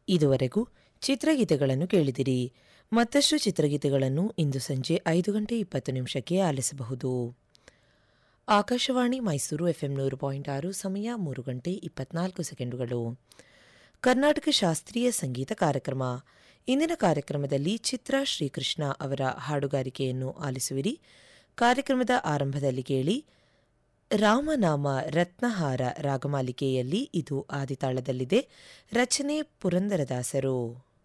ಇದುವರೆಗೂ ಚಿತ್ರಗೀತೆಗಳನ್ನು ಕೇಳಿದಿರಿ ಮತ್ತಷ್ಟು ಚಿತ್ರಗೀತೆಗಳನ್ನು ಇಂದು ಸಂಜೆ ಐದು ಗಂಟೆ ಇಪ್ಪತ್ತು ನಿಮಿಷಕ್ಕೆ ಆಲಿಸಬಹುದು ಆಕಾಶವಾಣಿ ಮೈಸೂರು ಎಫ್ಎಂ ನೂರು ಪಾಯಿಂಟ್ ಆರು ಸಮಯ ಮೂರು ಗಂಟೆ ಇಪ್ಪತ್ನಾಲ್ಕು ಸೆಕೆಂಡುಗಳು ಕರ್ನಾಟಕ ಶಾಸ್ತ್ರೀಯ ಸಂಗೀತ ಕಾರ್ಯಕ್ರಮ ಇಂದಿನ ಕಾರ್ಯಕ್ರಮದಲ್ಲಿ ಚಿತ್ರ ಶ್ರೀಕೃಷ್ಣ ಅವರ ಹಾಡುಗಾರಿಕೆಯನ್ನು ಆಲಿಸುವಿರಿ ಕಾರ್ಯಕ್ರಮದ ಆರಂಭದಲ್ಲಿ ಕೇಳಿ ರಾಮನಾಮ ರತ್ನಹಾರ ರಾಗಮಾಲಿಕೆಯಲ್ಲಿ ಇದು ಆದಿತಾಳದಲ್ಲಿದೆ ರಚನೆ ಪುರಂದರದಾಸರು